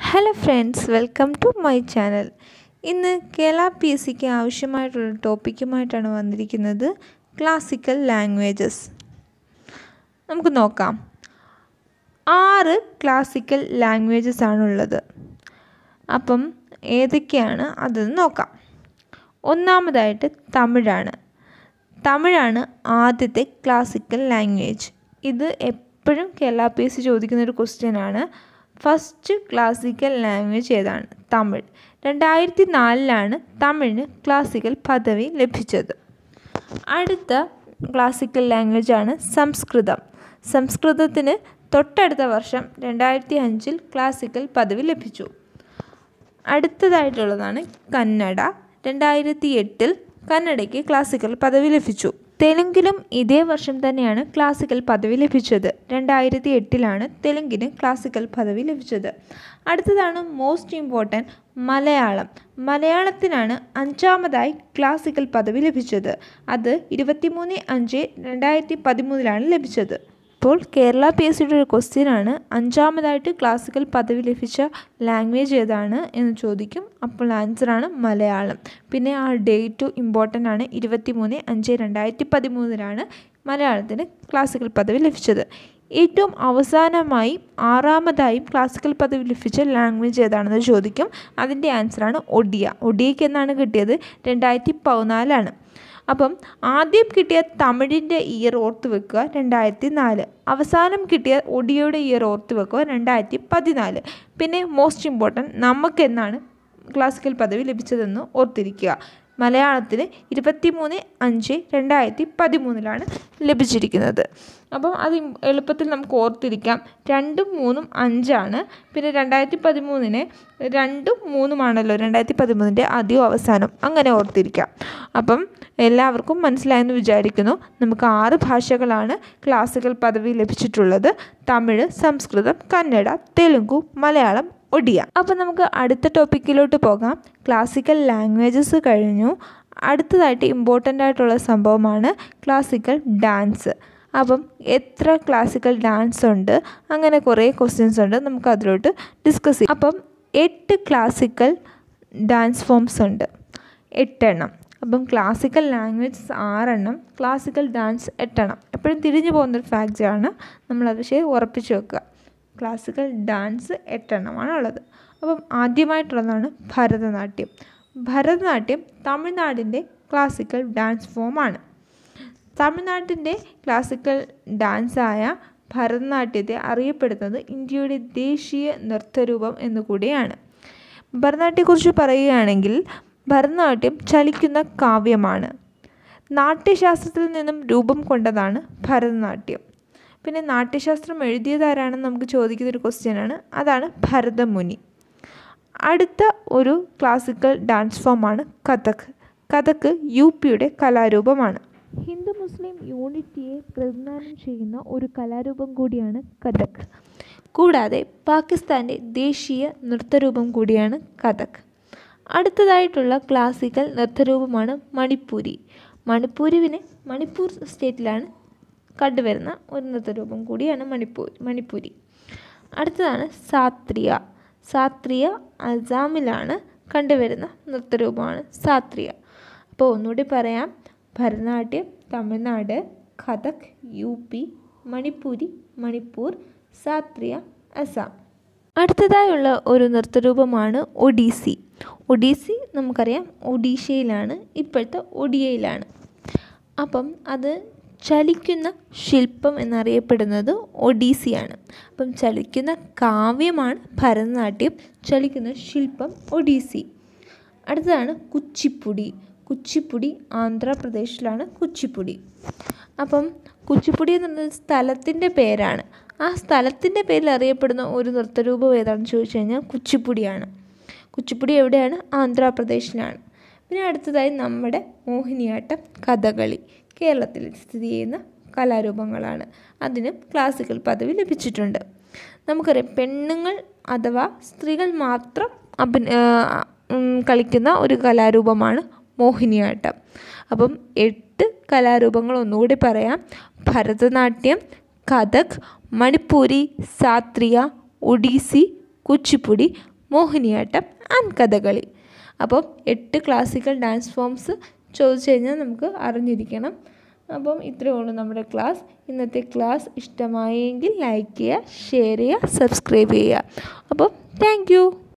hello friends welcome to my channel ഇന്ന് Kerala P S സിക്ക് ആവശ്യമായിട്ടുള്ള ടോപ്പിക്കുമായിട്ടാണ് വന്നിരിക്കുന്നത് ക്ലാസിക്കൽ ലാംഗ്വേജസ് നമുക്ക് നോക്കാം ആറ് ക്ലാസിക്കൽ ലാംഗ്വേജസ് ആണുള്ളത് അപ്പം ഏതൊക്കെയാണ് അതെന്ന് നോക്കാം ഒന്നാമതായിട്ട് തമിഴാണ് തമിഴാണ് ആദ്യത്തെ ക്ലാസിക്കൽ ലാംഗ്വേജ് ഇത് എപ്പോഴും കേരള പി എസ് സി ചോദിക്കുന്ന ഒരു ക്വസ്റ്റ്യൻ ആണ് ഫസ്റ്റ് ക്ലാസിക്കൽ ലാംഗ്വേജ് ഏതാണ് തമിഴ് രണ്ടായിരത്തി നാലിലാണ് തമിഴിന് ക്ലാസിക്കൽ പദവി ലഭിച്ചത് അടുത്ത ക്ലാസിക്കൽ ലാംഗ്വേജ് ആണ് സംസ്കൃതം സംസ്കൃതത്തിന് തൊട്ടടുത്ത വർഷം രണ്ടായിരത്തി അഞ്ചിൽ ക്ലാസിക്കൽ പദവി ലഭിച്ചു അടുത്തതായിട്ടുള്ളതാണ് കന്നഡ രണ്ടായിരത്തി എട്ടിൽ കന്നഡയ്ക്ക് ക്ലാസിക്കൽ പദവി ലഭിച്ചു തെലുങ്കിലും ഇതേ വർഷം തന്നെയാണ് ക്ലാസിക്കൽ പദവി ലഭിച്ചത് രണ്ടായിരത്തി എട്ടിലാണ് തെലുങ്കിന് ക്ലാസിക്കൽ പദവി ലഭിച്ചത് അടുത്തതാണ് മോസ്റ്റ് ഇമ്പോർട്ടൻറ്റ് മലയാളം മലയാളത്തിനാണ് അഞ്ചാമതായി ക്ലാസിക്കൽ പദവി ലഭിച്ചത് അത് ഇരുപത്തിമൂന്ന് അഞ്ച് രണ്ടായിരത്തി പതിമൂന്നിലാണ് ലഭിച്ചത് ഇപ്പോൾ കേരള പി എസ് സിയുടെ ഒരു ക്വസ്റ്റ്യൻ ആണ് അഞ്ചാമതായിട്ട് ക്ലാസിക്കൽ പദവി ലഭിച്ച ലാംഗ്വേജ് ഏതാണ് എന്ന് ചോദിക്കും അപ്പോൾ ആൻസറാണ് മലയാളം പിന്നെ ആ ഡേറ്റ് ഇമ്പോർട്ടൻ്റ് ആണ് ഇരുപത്തിമൂന്ന് അഞ്ച് രണ്ടായിരത്തി പതിമൂന്നിലാണ് മലയാളത്തിന് ക്ലാസിക്കൽ പദവി ലഭിച്ചത് ഏറ്റവും അവസാനമായി ആറാമതായും ക്ലാസിക്കൽ പദവി ലഭിച്ച ലാംഗ്വേജ് ഏതാണെന്ന് ചോദിക്കും അതിൻ്റെ ആൻസറാണ് ഒഡിയ ഒഡിയയ്ക്ക് എന്നാണ് കിട്ടിയത് രണ്ടായിരത്തി പതിനാലാണ് അപ്പം ആദ്യം കിട്ടിയ തമിഴിൻ്റെ ഇയർ ഓർത്ത് വെക്കുക രണ്ടായിരത്തി നാല് അവസാനം കിട്ടിയ ഒഡിയയുടെ ഇയർ ഓർത്ത് വെക്കുക രണ്ടായിരത്തി പതിനാല് പിന്നെ മോസ്റ്റ് ഇമ്പോർട്ടൻറ്റ് നമുക്കെന്നാണ് ക്ലാസിക്കൽ പദവി ലഭിച്ചതെന്ന് ഓർത്തിരിക്കുക മലയാളത്തിന് ഇരുപത്തിമൂന്ന് അഞ്ച് രണ്ടായിരത്തി പതിമൂന്നിലാണ് ലഭിച്ചിരിക്കുന്നത് അപ്പം അത് എളുപ്പത്തിൽ നമുക്ക് ഓർത്തിരിക്കാം രണ്ടും മൂന്നും അഞ്ചാണ് പിന്നെ രണ്ടായിരത്തി പതിമൂന്നിന് രണ്ടും മൂന്നുമാണല്ലോ രണ്ടായിരത്തി പതിമൂന്നിൻ്റെ ആദ്യവും അവസാനം അങ്ങനെ ഓർത്തിരിക്കാം അപ്പം എല്ലാവർക്കും മനസ്സിലായെന്ന് വിചാരിക്കുന്നു നമുക്ക് ആറ് ഭാഷകളാണ് ക്ലാസിക്കൽ പദവി ലഭിച്ചിട്ടുള്ളത് തമിഴ് സംസ്കൃതം കന്നഡ തെലുങ്കു മലയാളം ഒഡിയ അപ്പം നമുക്ക് അടുത്ത ടോപ്പിക്കിലോട്ട് പോകാം ക്ലാസിക്കൽ ലാംഗ്വേജസ് കഴിഞ്ഞു അടുത്തതായിട്ട് ഇമ്പോർട്ടൻ്റ് ആയിട്ടുള്ള സംഭവമാണ് ക്ലാസിക്കൽ ഡാൻസ് അപ്പം എത്ര ക്ലാസിക്കൽ ഡാൻസ് ഉണ്ട് അങ്ങനെ കുറേ ക്വസ്റ്റ്യൻസ് ഉണ്ട് നമുക്ക് അതിലോട്ട് ഡിസ്കസ് ചെയ്യാം അപ്പം എട്ട് ക്ലാസിക്കൽ ഡാൻസ് ഫോംസ് ഉണ്ട് എട്ടെണ്ണം അപ്പം ക്ലാസിക്കൽ ലാംഗ്വേജസ് ആറെണ്ണം ക്ലാസിക്കൽ ഡാൻസ് എട്ടെണ്ണം എപ്പോഴും തിരിഞ്ഞു പോകുന്നൊരു ഫാക്റ്റാണ് നമ്മളത് പക്ഷേ ഉറപ്പിച്ച് വെക്കുക ക്ലാസിക്കൽ ഡാൻസ് എട്ടെണ്ണമാണ് ഉള്ളത് അപ്പം ആദ്യമായിട്ടുള്ളതാണ് ഭരതനാട്യം ഭരതനാട്യം തമിഴ്നാടിൻ്റെ ക്ലാസിക്കൽ ഡാൻസ് ഫോമാണ് തമിഴ്നാട്ടിൻ്റെ ക്ലാസിക്കൽ ഡാൻസായ ഭരതനാട്യത്തെ അറിയപ്പെടുന്നത് ഇന്ത്യയുടെ ദേശീയ നൃത്തരൂപം എന്നുകൂടിയാണ് ഭരതനാട്യത്തെക്കുറിച്ച് പറയുകയാണെങ്കിൽ ഭരതനാട്യം ചലിക്കുന്ന കാവ്യമാണ് നാട്യശാസ്ത്രത്തിൽ നിന്നും രൂപം കൊണ്ടതാണ് ഭരതനാട്യം പിന്നെ നാട്യശാസ്ത്രം എഴുതിയതാരാണെന്ന് നമുക്ക് ചോദിക്കുന്ന ഒരു ക്വസ്റ്റ്യനാണ് അതാണ് ഭരതമുനി അടുത്ത ഒരു ക്ലാസിക്കൽ ഡാൻസ് ഫോമാണ് കഥക് കഥക് യു പിയുടെ കലാരൂപമാണ് ഹിന്ദു മുസ്ലിം യൂണിറ്റിയെ പ്രതിനിധാനം ചെയ്യുന്ന ഒരു കലാരൂപം കൂടിയാണ് കഥക് കൂടാതെ പാകിസ്ഥാൻ്റെ ദേശീയ നൃത്തരൂപം കൂടിയാണ് കഥക് അടുത്തതായിട്ടുള്ള ക്ലാസിക്കൽ നൃത്തരൂപമാണ് മണിപ്പൂരി മണിപ്പൂരുവിന് മണിപ്പൂർ സ്റ്റേറ്റിലാണ് കണ്ടുവരുന്ന ഒരു നൃത്തരൂപം കൂടിയാണ് മണിപ്പൂർ മണിപ്പൂരി അടുത്തതാണ് സാത്രിയ സാത്രിയ അസാമിലാണ് കണ്ടുവരുന്ന നൃത്തരൂപമാണ് സാത്രിയ അപ്പോൾ ഒന്നുകൂടി പറയാം ഭരതനാട്യം തമിഴ്നാട് കഥക് യു പി മണിപ്പൂരി മണിപ്പൂർ സാത്രിയ അസാം അടുത്തതായുള്ള ഒരു നൃത്തരൂപമാണ് ഒഡീസി ഒഡീസി നമുക്കറിയാം ഒഡീഷയിലാണ് ഇപ്പോഴത്തെ ഒഡിയയിലാണ് അപ്പം അത് ചലിക്കുന്ന ശില്പം എന്നറിയപ്പെടുന്നത് ഒഡീസിയാണ് അപ്പം ചലിക്കുന്ന കാവ്യമാണ് ഭരതനാട്യം ചലിക്കുന്ന ശില്പം ഒഡീസി അടുത്തതാണ് കുച്ചിപ്പുടി കുച്ചിപ്പുടി ആന്ധ്രാപ്രദേശിലാണ് കുച്ചിപ്പുടി അപ്പം കുച്ചിപ്പുടി എന്ന് പറയുന്നത് സ്ഥലത്തിൻ്റെ പേരാണ് ആ സ്ഥലത്തിൻ്റെ പേരിൽ അറിയപ്പെടുന്ന ഒരു നൃത്തരൂപം ഏതാണെന്ന് ചോദിച്ചു കഴിഞ്ഞാൽ കുച്ചിപ്പുടിയാണ് കുച്ചിപ്പുടി എവിടെയാണ് ആന്ധ്രാപ്രദേശിലാണ് പിന്നെ അടുത്തതായി നമ്മുടെ മോഹിനിയാട്ടം കഥകളി കേരളത്തിൽ സ്ഥിതി ചെയ്യുന്ന കലാരൂപങ്ങളാണ് അതിനും ക്ലാസിക്കൽ പദവി ലഭിച്ചിട്ടുണ്ട് നമുക്കറിയാം പെണ്ണുങ്ങൾ അഥവാ സ്ത്രീകൾ മാത്രം അഭിന കളിക്കുന്ന ഒരു കലാരൂപമാണ് മോഹിനിയാട്ടം അപ്പം എട്ട് കലാരൂപങ്ങൾ ഒന്നുകൂടി പറയാം ഭരതനാട്യം കഥക് മണിപ്പൂരി സാത്രിയ ഒഡീസി കുച്ചിപ്പുടി മോഹിനിയാട്ടം ആൻഡ് കഥകളി അപ്പം എട്ട് ക്ലാസിക്കൽ ഡാൻസ് ഫോംസ് ചോദിച്ചു കഴിഞ്ഞാൽ നമുക്ക് അറിഞ്ഞിരിക്കണം അപ്പം ഇത്രയേ ഉള്ളൂ നമ്മുടെ ക്ലാസ് ഇന്നത്തെ ക്ലാസ് ഇഷ്ടമായെങ്കിൽ ലൈക്ക് ചെയ്യുക ഷെയർ ചെയ്യുക സബ്സ്ക്രൈബ് ചെയ്യുക അപ്പം താങ്ക്